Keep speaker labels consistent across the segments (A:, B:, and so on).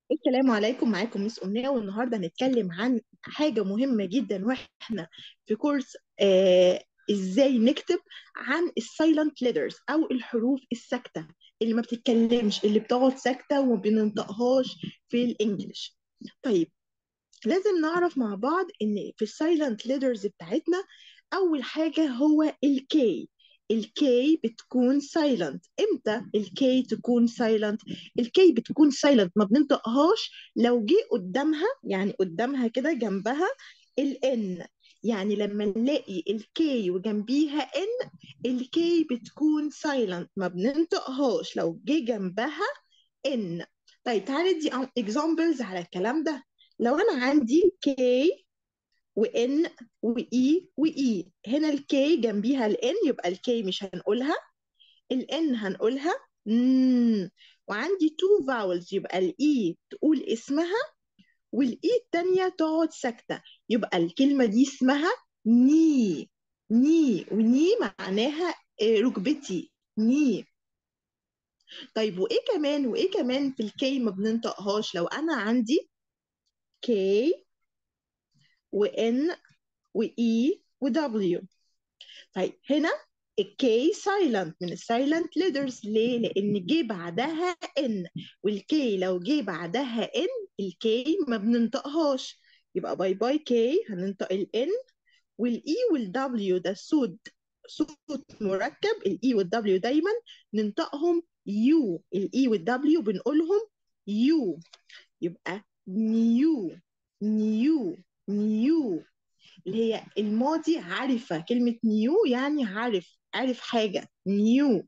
A: السلام عليكم معاكم مس أمنية والنهاردة هنتكلم عن حاجة مهمة جدا واحنا في كورس آه ازاي نكتب عن السايلنت ليترز او الحروف الساكتة اللي ما بتتكلمش اللي بتقعد ساكتة وما بننطقهاش في الانجليش طيب لازم نعرف مع بعض ان في السايلنت ليترز بتاعتنا اول حاجة هو الكي الكي بتكون سايلنت امتى الكي تكون سايلنت الكي بتكون سايلنت ما بننطقهاش لو جه قدامها يعني قدامها كده جنبها الان يعني لما نلاقي الكي وجنبيها ان الكي بتكون سايلنت ما بننطقهاش لو جه جنبها ان طيب تعالى ندي examples على الكلام ده لو انا عندي كي وان واي واي هنا الكي جنبيها الان يبقى الكي مش هنقولها الان هنقولها مم. وعندي تو فاولز يبقى الاي تقول اسمها والاي التانية تقعد ساكتة يبقى الكلمة دي اسمها ني ني وني معناها ركبتي ني طيب وايه كمان وايه كمان في الكي ما بننطقهاش لو انا عندي كي وان واي ودبليو طيب هنا الكي سايلنت من السايلنت ليترز ليه؟ لأن جه بعدها ان والكي لو جه بعدها ان الكي ما بننطقهاش يبقى باي باي كي هننطق الان والاي والدبليو ده صوت صوت مركب الاي والدبليو دايما ننطقهم يو الاي والدبليو بنقولهم يو يبقى نيو نيو نيو اللي هي الماضي عارفة كلمة نيو يعني عارف عارف حاجة نيو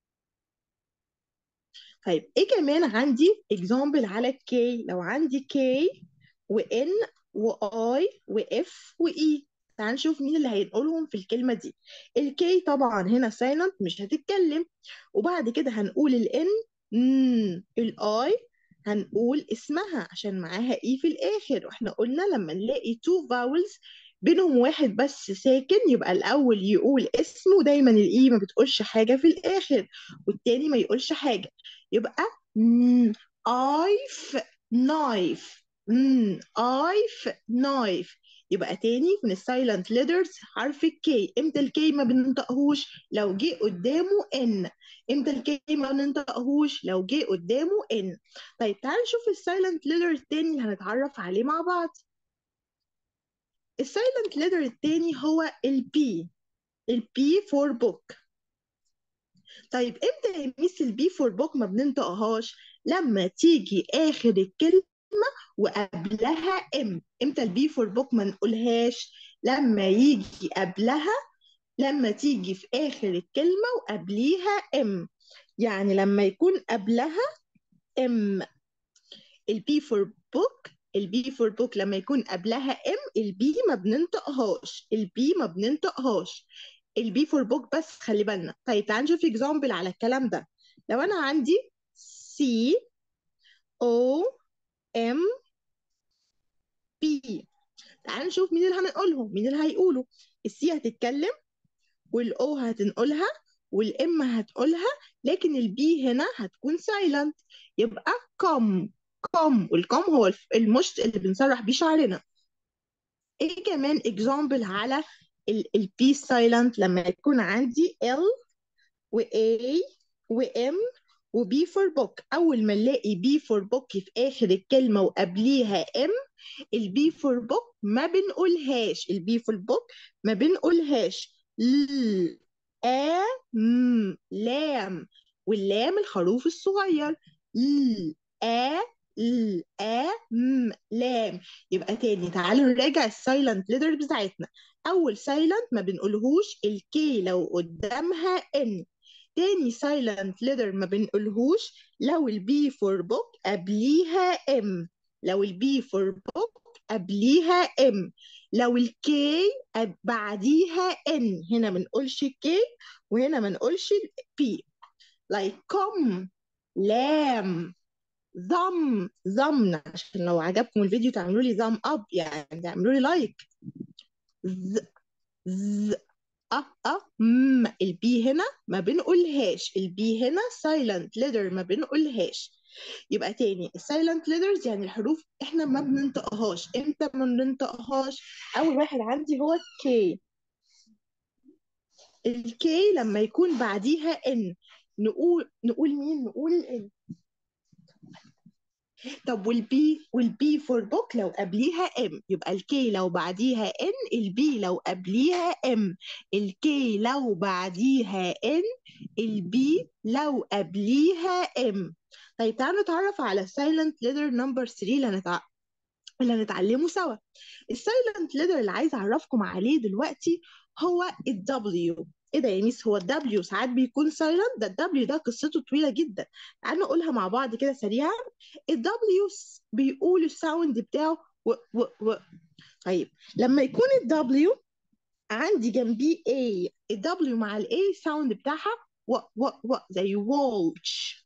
A: طيب ايه كمان عندي اكزامبل على الكي لو عندي كي وان واي واف واي تعال نشوف مين اللي هينقولهم في الكلمة دي الكي طبعا هنا سايلنت مش هتتكلم وبعد كده هنقول الان الاي هنقول اسمها عشان معاها اي في الاخر واحنا قلنا لما نلاقي تو فاولز بينهم واحد بس ساكن يبقى الاول يقول اسمه دايما الاي ما بتقولش حاجه في الاخر والتاني ما يقولش حاجه يبقى ايف نايف ايف نايف يبقى تاني من السايلنت ليترز حرف الكي امتى الكي ما بننطقهوش لو جه قدامه ان امتى الكي ما بننطقهوش لو جه قدامه ان طيب تعال نشوف السايلنت ليتر التاني اللي هنتعرف عليه مع بعض السايلنت ليتر التاني هو البي البي فور بوك طيب امتى يا ميس البي فور بوك ما بننطقهاش لما تيجي اخر الكلمه وقبلها ام امتى البي فور بوك ما نقولهاش لما يجي قبلها لما تيجي في اخر الكلمه وقبليها ام يعني لما يكون قبلها ام البي فور بوك البي فور بوك لما يكون قبلها ام البي ما بننطقهاش البي ما بننطقهاش البي فور بوك بس خلي بالنا طيب تعال نشوف اكزامبل على الكلام ده لو انا عندي سي او ام بي تعال نشوف مين اللي هنقولهم مين اللي هيقولوا السي هتتكلم والاو هتنقلها والام هتقولها لكن البي هنا هتكون سايلنت يبقى كم كم والكم هو المشط اللي بنسرح بيه شعرنا ايه كمان اكزامبل على البي سايلنت لما يكون عندي ال و A و M و B for book أول ما نلاقي B for book في آخر الكلمة وقبليها M ال B for book ما بنقولهاش ال B for book ما بنقولهاش ل آ م لام واللام الخروف الصغير ل آ ل آ م لام يبقى تاني تعالوا نراجع السايلنت ليتر بتاعتنا أول سايلنت ما بنقولهوش الكي لو قدامها ان تاني سايلنت ليتر ما بنقولهوش لو البي فور بوك قبليها ام لو البي فور بوك قبليها ام لو الكي بعديها ان هنا ما نقولش كي وهنا ما نقولش بي like come لام ضم ضمن عشان لو عجبكم الفيديو تعملوا لي ضم اب يعني تعملوا لي لايك ز ز أ أ م البي هنا ما بنقولهاش البي هنا silent letter ما بنقولهاش يبقى تاني السايلنت letters يعني الحروف احنا ما بننطقهاش امتى ما بننطقهاش اول واحد عندي هو الكي الكي لما يكون بعديها ان نقول نقول مين نقول الان طب والبي والبي فور بوك لو قبليها ام يبقى الكي لو بعديها ان البي لو قبليها ام الكي لو بعديها ان البي لو قبليها ام طيب تعالوا نتعرف على silent letter number 3 اللي هنتع... اللي هنتعلمه سوا السايلنت ليتر اللي عايز اعرفكم عليه دلوقتي هو الدبليو ايه ده يا ميس هو الدبليو ساعات بيكون سايلنت ده الدبليو ده قصته طويله جدا تعالوا نقولها مع بعض كده سريعا الدبليو بيقول الساوند بتاعه و و و طيب لما يكون الدبليو عندي جنبيه A الدبليو مع الاي ساوند بتاعها و و و زي ووش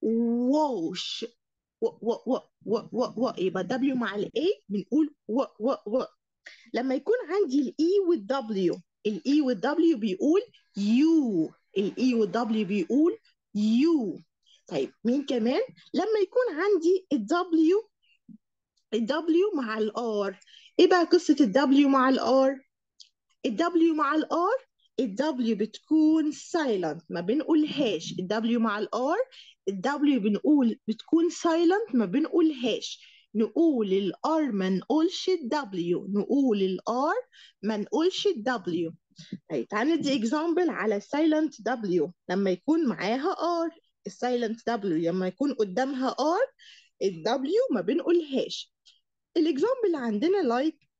A: ووش و و و و و و يبقى دبليو مع الاي بنقول و و و لما يكون عندي الاي والدبليو الاي والدبليو بيقول يو الاي والدبليو بيقول يو طيب مين كمان لما يكون عندي الدبليو الدبليو مع الار ايه بقى قصه الدبليو مع الار الدبليو مع الار الدبليو بتكون سايلنت ما بنقولهاش الدبليو مع الار الدبليو بنقول بتكون سايلنت ما بنقولهاش نقول الار ما نقولش الدبليو نقول الار ما نقولش الدبليو طيب تعالى ندي اكزامبل على silent W لما يكون معاها R السايلنت W لما يكون قدامها R الدبليو ما بنقولهاش الاكزامبل اللي عندنا لايك like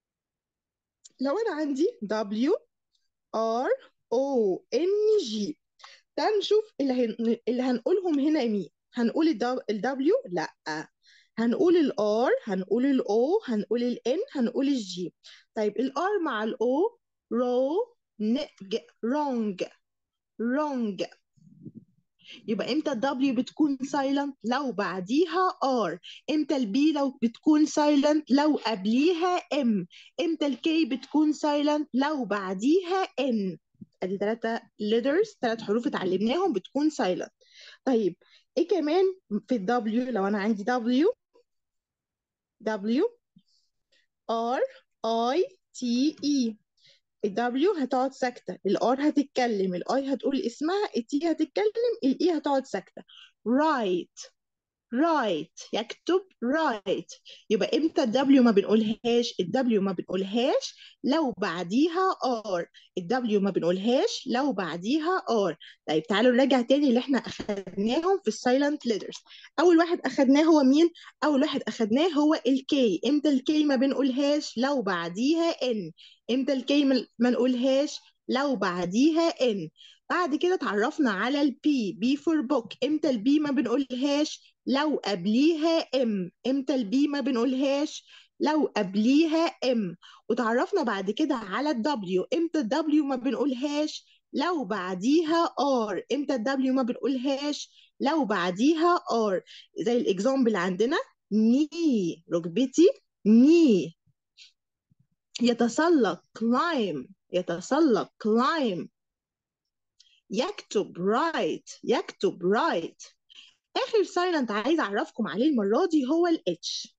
A: لو انا عندي W R O N G تعال نشوف اللي, هن... اللي هنقولهم هنا مين هنقول الدبليو لا هنقول الار هنقول الاو هنقول الان هنقول الجي طيب الار مع الاو رو نج رونج رونج يبقى امتى الدبليو بتكون سايلنت لو بعديها ار امتى البي لو بتكون سايلنت لو قبليها ام امتى الكي بتكون سايلنت لو بعديها ان ادي ثلاثة letters ثلاث حروف اتعلمناهم بتكون سايلنت طيب ايه كمان في الدبليو لو انا عندي دبليو دبليو ار اي تي اي الدبليو هتقعد ساكتة الار هتتكلم الاي هتقول اسمها التي هتتكلم الاي هتقعد ساكتة right right يكتب right يبقى امتى الدبليو ما بنقولهاش الدبليو ما بنقولهاش لو بعديها ار الدبليو ما بنقولهاش لو بعديها ار طيب تعالوا نراجع تاني اللي احنا اخدناهم في السايلنت ليترز اول واحد اخدناه هو مين اول واحد اخدناه هو الكي امتى الكي ما بنقولهاش لو بعديها ان امتى الكي ما نقولهاش لو بعديها ان بعد كده اتعرفنا على البي بي فور بوك امتى البي ما بنقولهاش لو قبليها ام امتى البي ما بنقولهاش لو قبليها ام وتعرفنا بعد كده على الدبليو امتى الدبليو ما بنقولهاش لو بعديها ار امتى الدبليو ما بنقولهاش لو بعديها ار زي الاكزامبل عندنا ني ركبتي ني يتسلق climb يتسلق climb يكتب رايت يكتب رايت اخر سايلنت عايز اعرفكم عليه المره دي هو الاتش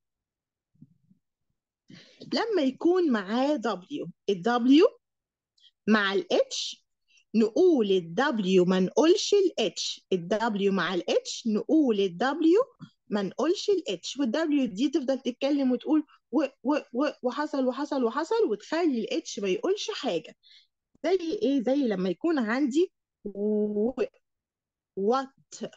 A: لما يكون معاه دبليو الدبليو مع الاتش نقول الدبليو ما نقولش الاتش الدبليو مع الاتش نقول الدبليو ما نقولش الاتش والدبليو دي تفضل تتكلم وتقول و و و وحصل وحصل وحصل وتخلي الاتش ما يقولش حاجه زي ايه زي لما يكون عندي وات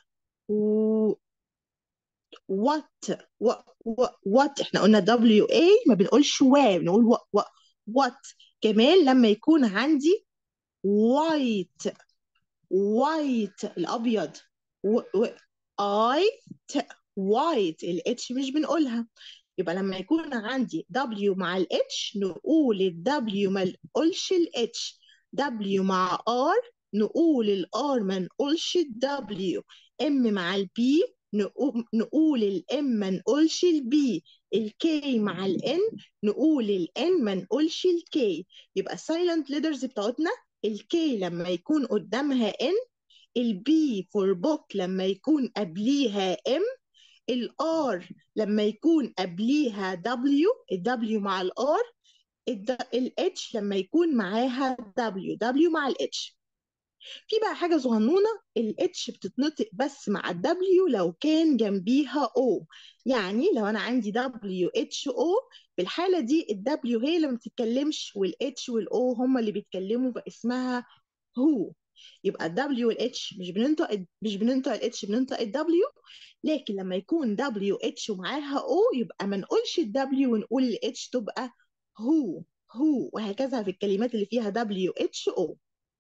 A: وات وات احنا قلنا دبليو اي ما بنقولش و بنقول و وات كمان لما يكون عندي وايت وايت الابيض اي وايت الاتش مش بنقولها يبقى لما يكون عندي دبليو مع الاتش نقول الدبليو ما نقولش الاتش دبليو مع ار نقول الار ما نقولش الدبليو ام مع البي نقول الام ما نقولش البي الكي مع الان نقول الان ما نقولش الكي يبقى السايلنت ليدرز بتاعتنا الكي لما يكون قدامها ان البي فور بوك لما يكون قبليها ام الار لما يكون قبليها دبليو الدبليو مع الار الاتش لما يكون معاها دبليو دبليو مع الاتش في بقى حاجة صغنونة الاتش بتتنطق بس مع الدبليو لو كان جنبيها او يعني لو انا عندي دبليو اتش او في الحالة دي الدبليو هي اللي ما بتتكلمش والاتش والاو هم اللي بيتكلموا فاسمها هو يبقى الدبليو والاتش مش بننطق مش بننطق الاتش بننطق الدبليو لكن لما يكون دبليو اتش ومعاها او يبقى ما نقولش الدبليو ونقول الاتش تبقى هو هو وهكذا في الكلمات اللي فيها دبليو اتش او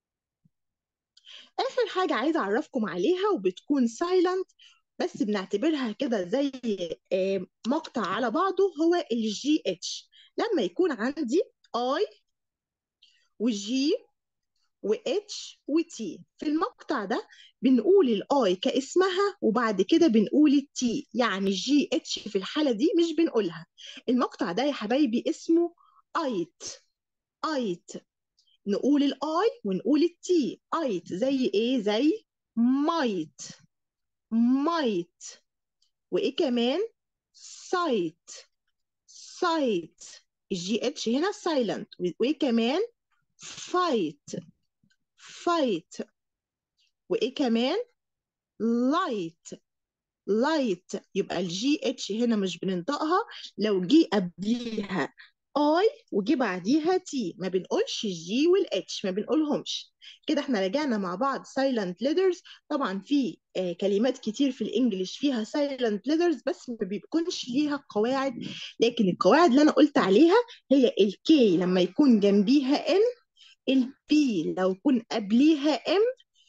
A: اخر حاجه عايزه اعرفكم عليها وبتكون سايلنت بس بنعتبرها كده زي مقطع على بعضه هو الجي اتش لما يكون عندي اي وجي واتش وتي في المقطع ده بنقول الاي كاسمها وبعد كده بنقول التي يعني الجي اتش في الحاله دي مش بنقولها المقطع ده يا حبايبي اسمه ايت ايت نقول الاي ونقول التي ايت زي ايه زي مايت مايت وايه كمان سايت سايت الجي اتش هنا سايلنت وايه كمان فايت فايت وايه كمان لايت لايت يبقى الجي اتش هنا مش بننطقها لو جه قبليها اي وجي بعديها تي ما بنقولش الجي والاتش ما بنقولهمش كده احنا رجعنا مع بعض silent letters طبعا في آه كلمات كتير في الانجليش فيها silent letters بس ما بيكونش ليها قواعد لكن القواعد اللي انا قلت عليها هي الكي لما يكون جنبيها ان البي لو يكون قبليها ام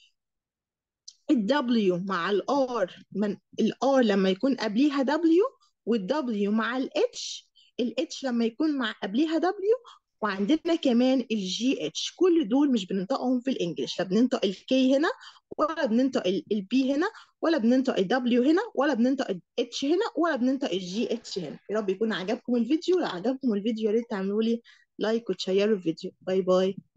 A: الدبليو مع الار من الار لما يكون قبليها دبليو والدبليو مع الاتش الاتش لما يكون مع قبليها دبليو وعندنا كمان الجي اتش كل دول مش بننطقهم في الانجليش لا بننطق الكي هنا ولا بننطق البي هنا ولا بننطق الدبليو هنا ولا بننطق الاتش هنا ولا بننطق الجي اتش هنا يا رب يكون عجبكم الفيديو لو عجبكم الفيديو يا ريت تعملوا لي لايك وتشيروا الفيديو باي باي